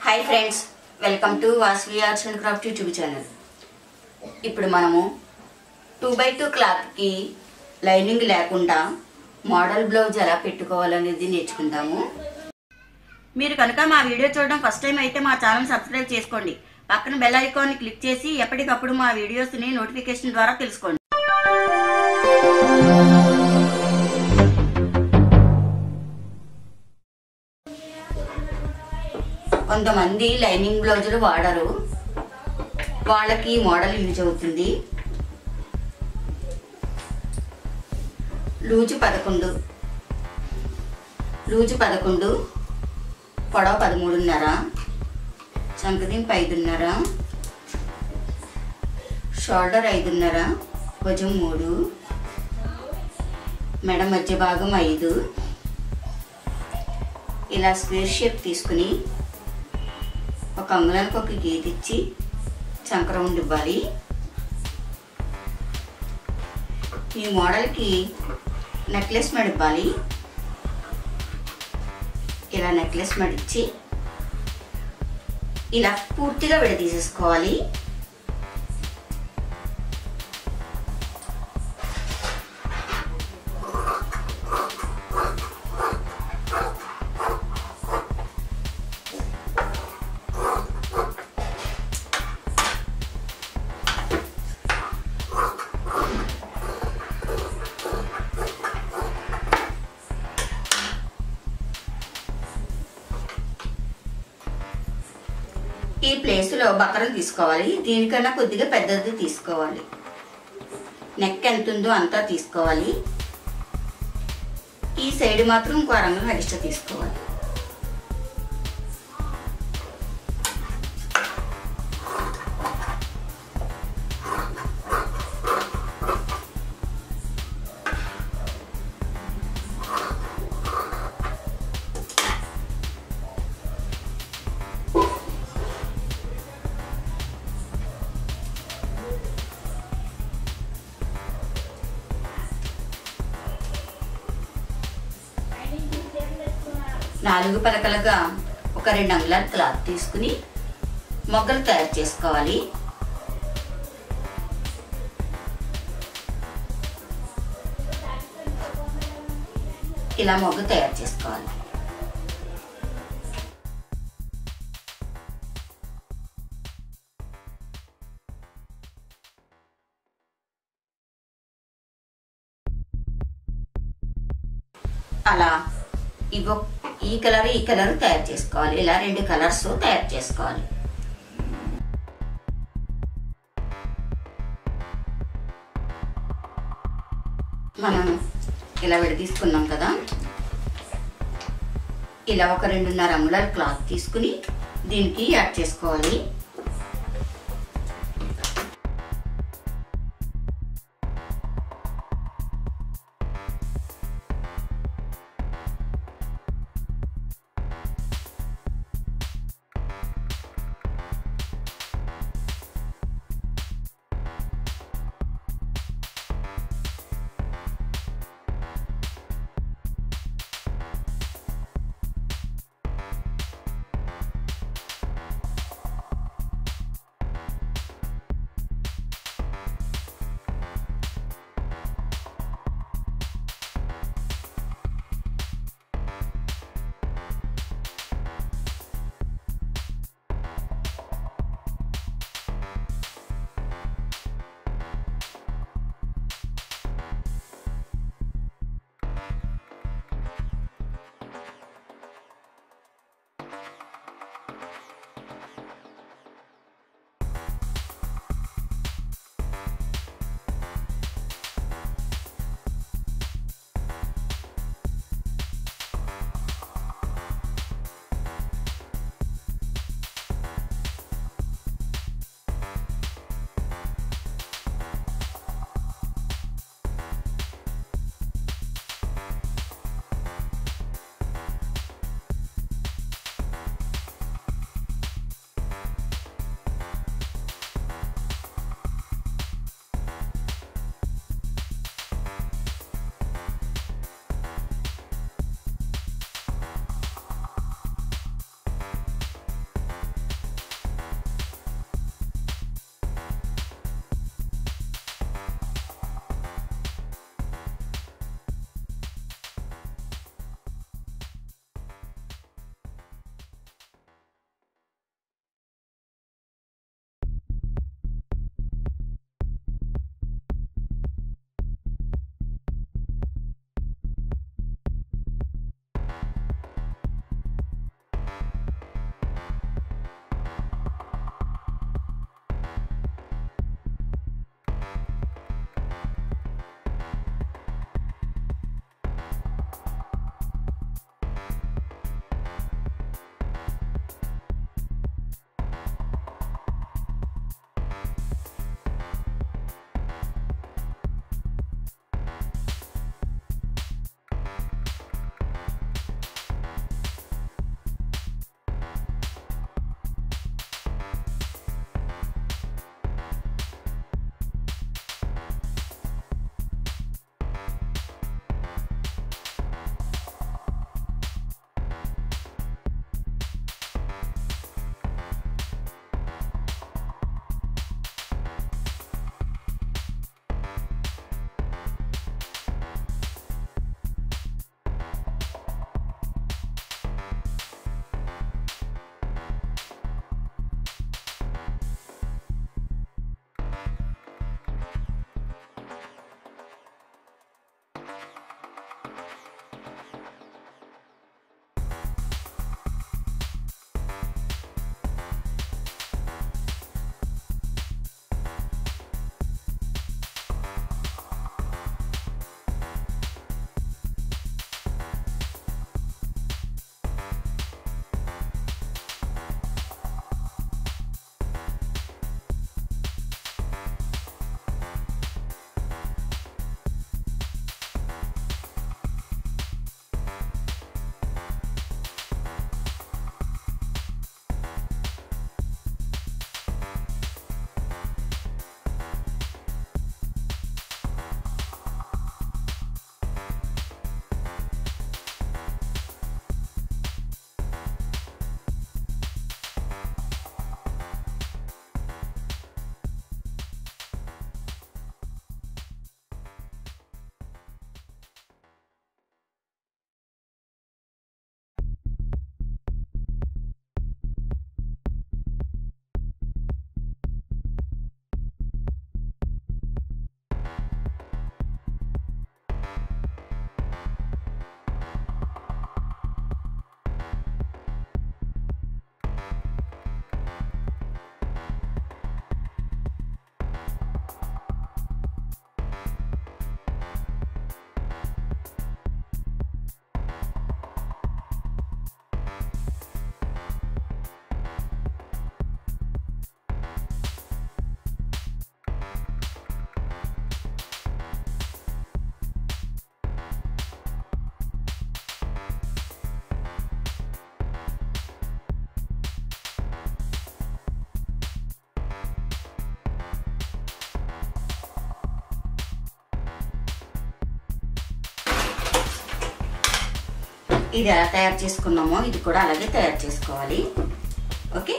hi friends welcome to Vasavi arts and craft YouTube channel ఇప్పుడు మనము two by two క్లాత్కి lining లేకుండా model blouse ఎలా పెట్టుకోవాలనేది నేర్చుకుందాము మీరు కనుక మా వీడియో చూడడం ఫస్ట్ టైం అయితే మా ఛానల్ సబ్స్క్రైబ్ చేసుకోండి పక్కన బెల్ ఐకాన్ని క్లిక్ చేసి ఎప్పటికప్పుడు మా వీడియోస్ని నోటిఫికేషన్ ద్వారా తెలుసుకోండి కొంతమంది లైనింగ్ బ్లౌజులు వాడరు వాళ్ళకి ఈ మోడల్ యూజ్ అవుతుంది లూజు పదకొండు లూజు పదకొండు పొడవ పదమూడున్నర చంకదింపు ఐదున్నర షోల్డర్ ఐదున్నర భుజం మూడు మెడ మధ్య భాగం ఐదు ఇలా స్క్వేర్ షేప్ తీసుకుని ఒక అంగుళానికి ఒక గీత ఇచ్చి చంకరం ఉండి ఇవ్వాలి ఈ మోడల్కి నెక్లెస్ మెడ ఇవ్వాలి ఇలా నెక్లెస్ మెడ ఇచ్చి ఇలా పూర్తిగా విడదీసేసుకోవాలి ఈ ప్లేస్లో బకరం తీసుకోవాలి దీనికన్నా కొద్దిగా పెద్దది తీసుకోవాలి నెక్ ఎంత ఉందో అంతా తీసుకోవాలి ఈ సైడ్ మాత్రం ఇంకో రంగులు ఎక్స్ట్రా తీసుకోవాలి నాలుగు పలకలుగా ఒక రెండు అంగుళాల క్లాత్ తీసుకుని మొగ్గలు తయారు చేసుకోవాలి ఇలా మొగ్గ తయారు చేసుకోవాలి అలా ఇవో ఈ కలర్ ఈ కలర్ తయారు చేసుకోవాలి ఇలా రెండు కలర్స్ తయారు చేసుకోవాలి మనం ఇలా విడదీసుకున్నాం కదా ఇలా ఒక రెండున్నర అంగుళాల క్లాత్ తీసుకుని దీనికి యాడ్ చేసుకోవాలి ఇది ఎలా తయారు చేసుకున్నామో ఇది కూడా అలాగే తయారు చేసుకోవాలి ఓకే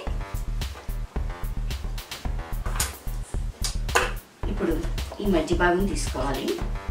ఇప్పుడు ఈ మధ్య భాగం తీసుకోవాలి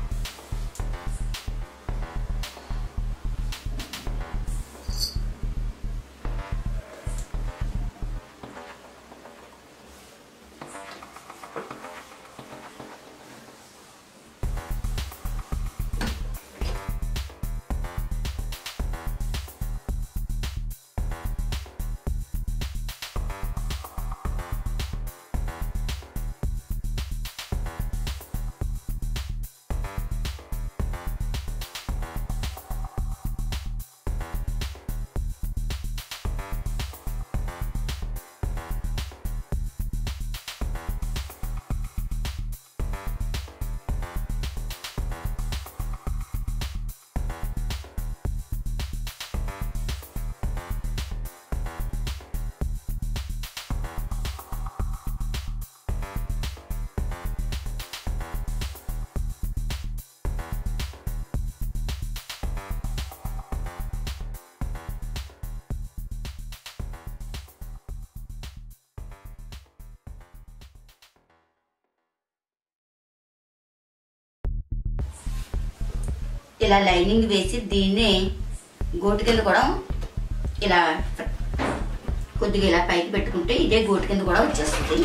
ఇలా లైనింగ్ వేసి దీన్నే గోటు కింద కూడా ఇలా కొద్దిగా ఇలా పైకి పెట్టుకుంటే ఇదే గోటు కింద కూడా వచ్చేస్తుంది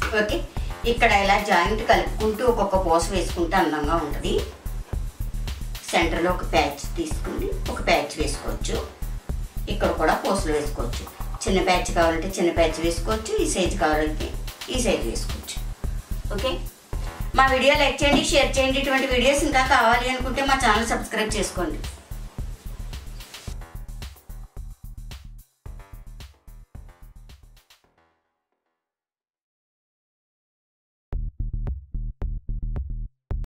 ఓకే ఇక్కడ ఇలా జాయింట్ కలుపుకుంటూ ఒక్కొక్క పూస వేసుకుంటే అందంగా ఉంటుంది సెంటర్లో ఒక ప్యాచ్ తీసుకుని ఒక ప్యాచ్ వేసుకోవచ్చు ఇక్కడ కూడా పూసలు వేసుకోవచ్చు చిన్న ప్యాచ్ కావాలంటే చిన్న ప్యాచ్ వేసుకోవచ్చు ఈ సైజు కావాలంటే ఈ సైజు వేసుకోవచ్చు ఓకే మా వీడియో లైక్ చేయండి షేర్ చేయండి ఇటువంటి వీడియోస్ ఇంకా కావాలి అనుకుంటే మా ఛానల్ సబ్స్క్రైబ్ చేసుకోండి